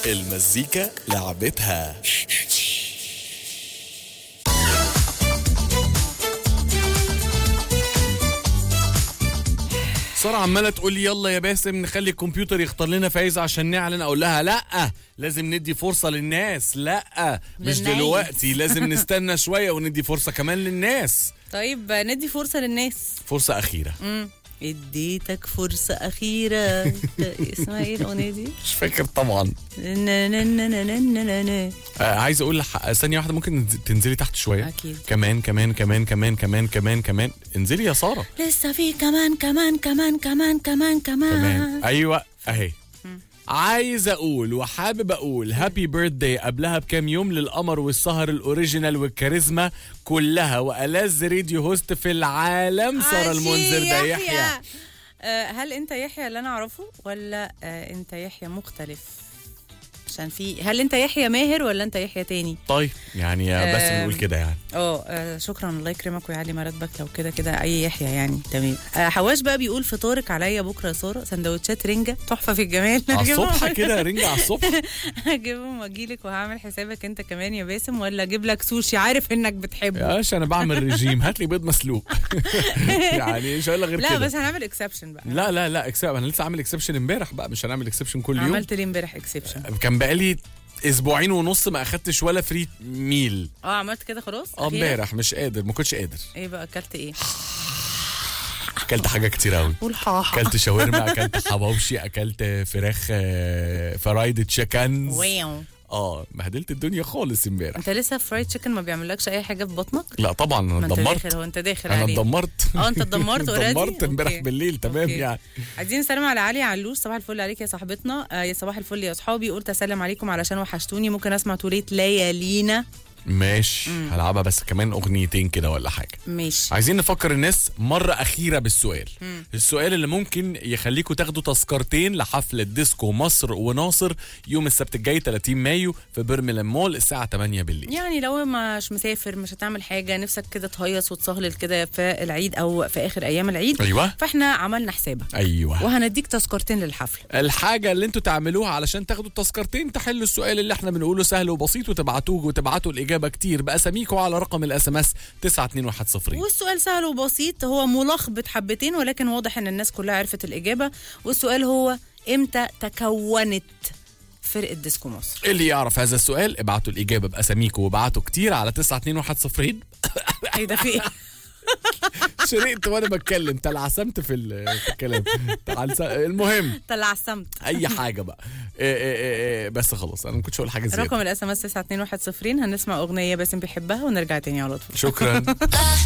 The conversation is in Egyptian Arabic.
المزيكا لعبتها سارة عمالة تقول لي يلا يا باسم نخلي الكمبيوتر يختار لنا فايزة عشان نعلن اقول لها لا لازم ندي فرصة للناس لا مش للناس. دلوقتي لازم نستنى شوية وندي فرصة كمان للناس طيب ندي فرصة للناس فرصة أخيرة مم. اديتك فرصة أخيرة اسمها ايه الأغنية دي؟ مش فاكر طبعا نا- نا- نا- نا- نا- نا- نا- نا. آه عايز اقول لح... ثانية واحدة ممكن ننز- تنزلي تحت شوية أكيد. كمان كمان كمان كمان كمان كمان كمان انزلي يا سارة لسه في كمان كمان كمان كمان كمان كمان كمان ايوه اهي عايز اقول وحابب اقول هابي بيرثداي قبلها بكام يوم للقمر والسهر الاوريجينال والكاريزما كلها والذ راديو هوست في العالم ساره عشي المنذر ده يحيى آه، هل انت يحيى اللي انا اعرفه ولا آه، انت يحيى مختلف عشان في هل انت يحيى ماهر ولا انت يحيى تاني طيب يعني بس آم. بنقول كده يعني اه آه، شكرا الله يكرمك ويعلي مرتبك لو كده كده اي يحيى يعني تمام آه، حواش بقى بيقول فطارك عليا بكره يا ساره سندوتشات رنجه تحفه في الجمال على هجيبهم- الصبح كده رنجة على الصبح هجيبهم واجيلك وهعمل حسابك انت كمان يا باسم ولا اجيب لك سوشي عارف انك بتحبه يا باشا انا بعمل ريجيم هات لي بيض مسلوق يعني مش هقول لك غير لا كده بس هنعمل اكسبشن بقى لا لا لا اكسب انا لسه عامل اكسبشن امبارح بقى مش هنعمل اكسبشن كل يوم عملت لي امبارح اكسبشن كان بقالي اسبوعين ونص ما اخدتش ولا فري ميل اه عملت كده خلاص اه أخيراً؟ امبارح مش قادر ما كنتش قادر ايه بقى اكلت ايه اكلت حاجه كتير قوي قول حاحة اكلت شاورما اكلت حواوشي اكلت فراخ آه، فرايد تشيكنز واو اه بهدلت الدنيا خالص امبارح انت لسه فرايد تشيكن ما بيعملكش اي حاجه في بطنك لا طبعا ما انا انت اتدمرت داخل هو انت داخل انا عليه اتدمرت اه انت اتدمرت already؟ اتدمرت امبارح أوكي. بالليل تمام أوكي. يعني عايزين نسلم على علي علوش صباح الفل عليك يا صاحبتنا آه يا صباح الفل يا اصحابي قلت اسلم عليكم علشان وحشتوني ممكن اسمع تولية ليالينا ماشي هلعبها بس كمان اغنيتين كده ولا حاجه ماشي عايزين نفكر الناس مرة أخيرة بالسؤال السؤال اللي ممكن يخليكم تاخدوا تذكرتين لحفلة ديسكو مصر وناصر يوم السبت الجاي 30 مايو في برميلان مول الساعة 8 بالليل يعني لو مش مسافر مش هتعمل حاجه نفسك كده تهيص وتسهلل كده في العيد او في اخر ايام العيد أيوة فاحنا عملنا حسابك أيوة وهنديك تذكرتين للحفله الحاجة اللي انتوا تعملوها علشان تاخدوا التذكرتين تحلوا السؤال اللي احنا بنقوله سهل وبسيط وتبعتوه وتبعتوا الإجابة كتير بأساميكم على رقم الاس ام اس 92110 والسؤال سهل وبسيط هو ملخبط حبتين ولكن واضح ان الناس كلها عرفت الاجابه والسؤال هو امتى تكونت فرقه ديسكو مصر اللي يعرف هذا السؤال ابعتوا الإجابة بأساميكم وابعتوا كتير على 92110 ايه ده في ايه شرقت وانا بتكلم تلعثمت في ال- في الكلام تعال- المهم تلعثمت اي حاجه بقى إيه إيه إيه إيه بس خلاص انا ما كنتش هقول حاجه زياده رقم الاس ام اس 92110 هنسمع اغنيه باسم بيحبها ونرجع تاني على طول شكرا